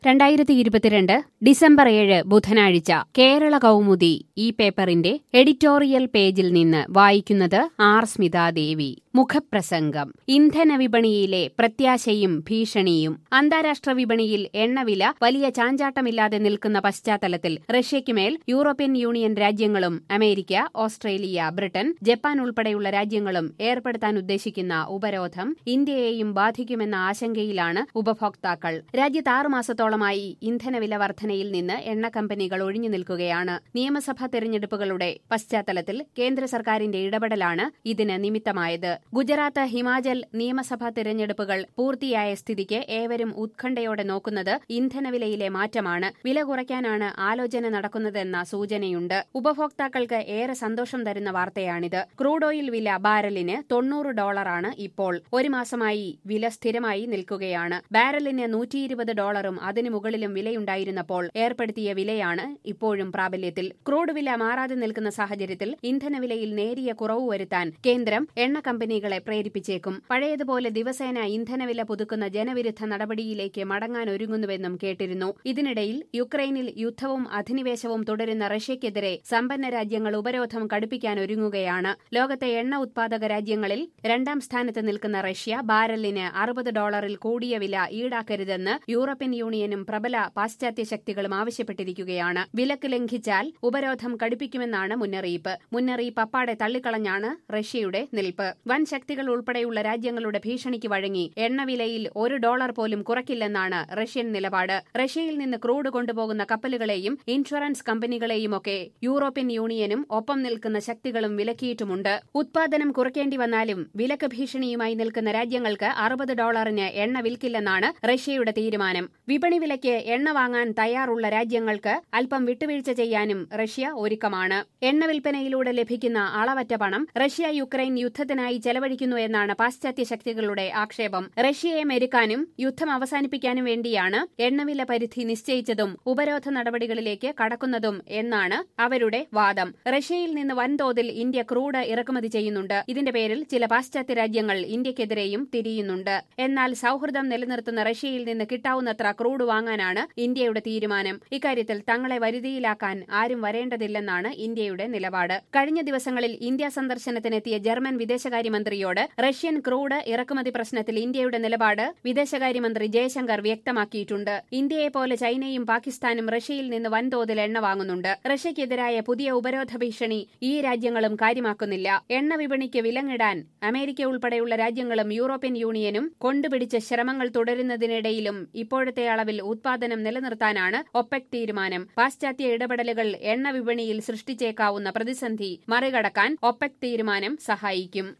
രണ്ടായിരത്തി ഇരുപത്തിരണ്ട് ഡിസംബർ ഏഴ് ബുധനാഴ്ച കേരള കൗമുദി ഈ പേപ്പറിന്റെ എഡിറ്റോറിയൽ പേജിൽ നിന്ന് വായിക്കുന്നത് ആർ സ്മിതാദേവി മുഖപ്രസംഗം ഇന്ധന വിപണിയിലെ പ്രത്യാശയും ഭീഷണിയും അന്താരാഷ്ട്ര വിപണിയിൽ എണ്ണവില വലിയ ചാഞ്ചാട്ടമില്ലാതെ നിൽക്കുന്ന പശ്ചാത്തലത്തിൽ റഷ്യയ്ക്കുമേൽ യൂറോപ്യൻ യൂണിയൻ രാജ്യങ്ങളും അമേരിക്ക ഓസ്ട്രേലിയ ബ്രിട്ടൻ ജപ്പാൻ ഉൾപ്പെടെയുള്ള രാജ്യങ്ങളും ഏർപ്പെടുത്താൻ ഉദ്ദേശിക്കുന്ന ഉപരോധം ഇന്ത്യയെയും ബാധിക്കുമെന്ന ആശങ്കയിലാണ് ഉപഭോക്താക്കൾ രാജ്യത്ത് ആറ് മാസത്തോളമായി ഇന്ധനവില വർധനയിൽ നിന്ന് എണ്ണ കമ്പനികൾ ഒഴിഞ്ഞു നിൽക്കുകയാണ് നിയമസഭാ തെരഞ്ഞെടുപ്പുകളുടെ പശ്ചാത്തലത്തിൽ കേന്ദ്ര സർക്കാരിന്റെ ഇടപെടലാണ് ഇതിന് നിമിത്തമായത് ഗുജറാത്ത് ഹിമാചൽ നിയമസഭാ തെരഞ്ഞെടുപ്പുകൾ പൂർത്തിയായ സ്ഥിതിക്ക് ഏവരും ഉത്കണ്ഠയോടെ നോക്കുന്നത് ഇന്ധനവിലയിലെ മാറ്റമാണ് വില കുറയ്ക്കാനാണ് ആലോചന നടക്കുന്നതെന്ന സൂചനയുണ്ട് ഉപഭോക്താക്കൾക്ക് ഏറെ സന്തോഷം തരുന്ന വാർത്തയാണിത് ക്രൂഡ് ഓയിൽ വില ബാരലിന് തൊണ്ണൂറ് ഡോളറാണ് ഇപ്പോൾ ഒരു മാസമായി വില സ്ഥിരമായി നിൽക്കുകയാണ് ബാരലിന് നൂറ്റിയിരുപത് ഡോളറും അതിനു മുകളിലും വിലയുണ്ടായിരുന്നപ്പോൾ ഏർപ്പെടുത്തിയ വിലയാണ് ഇപ്പോഴും പ്രാബല്യത്തിൽ ക്രൂഡ് വില മാറാതെ നിൽക്കുന്ന സാഹചര്യത്തിൽ ഇന്ധനവിലയിൽ നേരിയ കുറവ് വരുത്താൻ കേന്ദ്രം എണ്ണ കമ്പനികളെ പ്രേരിപ്പിച്ചേക്കും പഴയതുപോലെ ദിവസേന ഇന്ധനവില പുതുക്കുന്ന ജനവിരുദ്ധ നടപടിയിലേക്ക് മടങ്ങാൻ ഒരുങ്ങുന്നുവെന്നും കേട്ടിരുന്നു ഇതിനിടയിൽ യുക്രൈനിൽ യുദ്ധവും അധിനിവേശവും തുടരുന്ന റഷ്യയ്ക്കെതിരെ സമ്പന്ന രാജ്യങ്ങൾ ഉപരോധം കടുപ്പിക്കാൻ ഒരുങ്ങുകയാണ് ലോകത്തെ എണ്ണ ഉത്പാദക രാജ്യങ്ങളിൽ രണ്ടാം സ്ഥാനത്ത് നിൽക്കുന്ന റഷ്യ ബാരലിന് അറുപത് ഡോളറിൽ കൂടിയ വില ഈടാക്കരുതെന്ന് യൂറോപ്യൻ യൂണിയനും പ്രബല പാശ്ചാത്യ ശക്തികളും ആവശ്യപ്പെട്ടിരിക്കുകയാണ് വിലക്ക് ലംഘിച്ചാൽ ഉപരോധം കടുപ്പിക്കുമെന്നാണ് മുന്നറിയിപ്പ് മുന്നറിയിപ്പ് അപ്പാടെ തള്ളിക്കളഞ്ഞാണ് റഷ്യയുടെ നിൽപ്പ് വൻ ശക്തികൾ ഉൾപ്പെടെയുള്ള രാജ്യങ്ങളുടെ ഭീഷണിക്ക് വഴങ്ങി എണ്ണവിലയിൽ ഒരു ഡോളർ പോലും കുറയ്ക്കില്ലെന്നാണ് റഷ്യൻ നിലപാട് റഷ്യയിൽ നിന്ന് ക്രൂഡ് കൊണ്ടുപോകുന്ന കപ്പലുകളെയും ഇൻഷുറൻസ് കമ്പനികളെയുമൊക്കെ യൂറോപ്യൻ യൂണിയനും ഒപ്പം നിൽക്കുന്ന ശക്തികളും വിലക്കിയിട്ടുമുണ്ട് ഉത്പാദനം കുറയ്ക്കേണ്ടി വന്നാലും വിലക്ക് ഭീഷണിയുമായി നിൽക്കുന്ന രാജ്യങ്ങൾക്ക് അറുപത് ഡോളറിന് എണ്ണ വിൽക്കില്ലെന്നാണ് റഷ്യയുടെ തീരുമാനം വിപണി വിലയ്ക്ക് എണ്ണ വാങ്ങാൻ തയ്യാറുള്ള രാജ്യങ്ങൾക്ക് അല്പം വിട്ടുവീഴ്ച ചെയ്യാനും റഷ്യ ഒരുക്കമാണ് എണ്ണ വിൽപ്പനയിലൂടെ ലഭിക്കുന്ന അളവറ്റ പണം റഷ്യ യുക്രൈൻ യുദ്ധത്തിനായി ചെലവഴിക്കുന്നു എന്നാണ് പാശ്ചാത്യ ശക്തികളുടെ ആക്ഷേപം റഷ്യയെ മെരുക്കാനും യുദ്ധം അവസാനിപ്പിക്കാനും വേണ്ടിയാണ് എണ്ണവില പരിധി നിശ്ചയിച്ചതും ഉപരോധ നടപടികളിലേക്ക് കടക്കുന്നതും എന്നാണ് അവരുടെ വാദം റഷ്യയിൽ നിന്ന് വൻതോതിൽ ഇന്ത്യ ക്രൂഡ് ഇറക്കുമതി ചെയ്യുന്നുണ്ട് ഇതിന്റെ പേരിൽ ചില പാശ്ചാത്യ രാജ്യങ്ങൾ ഇന്ത്യക്കെതിരെയും തിരിയുന്നുണ്ട് എന്നാൽ സൌഹൃദം നിലനിർത്തുന്ന റഷ്യയിൽ നിന്ന് കിട്ടാവുന്നത്ര ക്രൂഡ് വാങ്ങാനാണ് ഇന്ത്യയുടെ തീരുമാനം ഇക്കാര്യത്തിൽ തങ്ങളെ വരുതിയിലാക്കാൻ ആരും വരേണ്ടതില്ലെന്നാണ് ഇന്ത്യയുടെ നിലപാട് കഴിഞ്ഞ ദിവസങ്ങളിൽ ഇന്ത്യ സന്ദർശനത്തിനെത്തിയ ജർമ്മൻ വിദേശകാര്യമന്ത്രിയോട് റഷ്യൻ ക്രൂഡ് ഇറക്കുമതി പ്രശ്നത്തിൽ ഇന്ത്യയുടെ നിലപാട് വിദേശകാര്യമന്ത്രി ജയശങ്കർ വ്യക്തമാക്കിയിട്ടുണ്ട് ഇന്ത്യയെപ്പോലെ ചൈനയും പാകിസ്ഥാനും റഷ്യയിൽ നിന്ന് വൻതോതിൽ എണ്ണ വാങ്ങുന്നുണ്ട് റഷ്യയ്ക്കെതിരായ പുതിയ ഉപരോധ ഭീഷണി ഈ രാജ്യങ്ങളും കാര്യമാക്കുന്നില്ല എണ്ണ വിപണിക്ക് വിലങ്ങിടാൻ അമേരിക്ക ഉൾപ്പെടെയുള്ള രാജ്യങ്ങളും യൂറോപ്യൻ യൂണിയനും കൊണ്ടുപിടിച്ച ശ്രമങ്ങൾ തുടരുന്നതിനിടയിലും ഇപ്പോഴത്തെ അളവിൽ ഉത്പാദനം നിലനിർത്താനാണ് ഒപെക് തീരുമാനം പാശ്ചാത്യ ഇടപെടലുകൾ എണ്ണ വിപണിയിൽ സൃഷ്ടിച്ചേക്കാവുന്ന പ്രതിസന്ധി മറികടക്കാൻ ഒപെക് തീരുമാനം സഹായിക്കും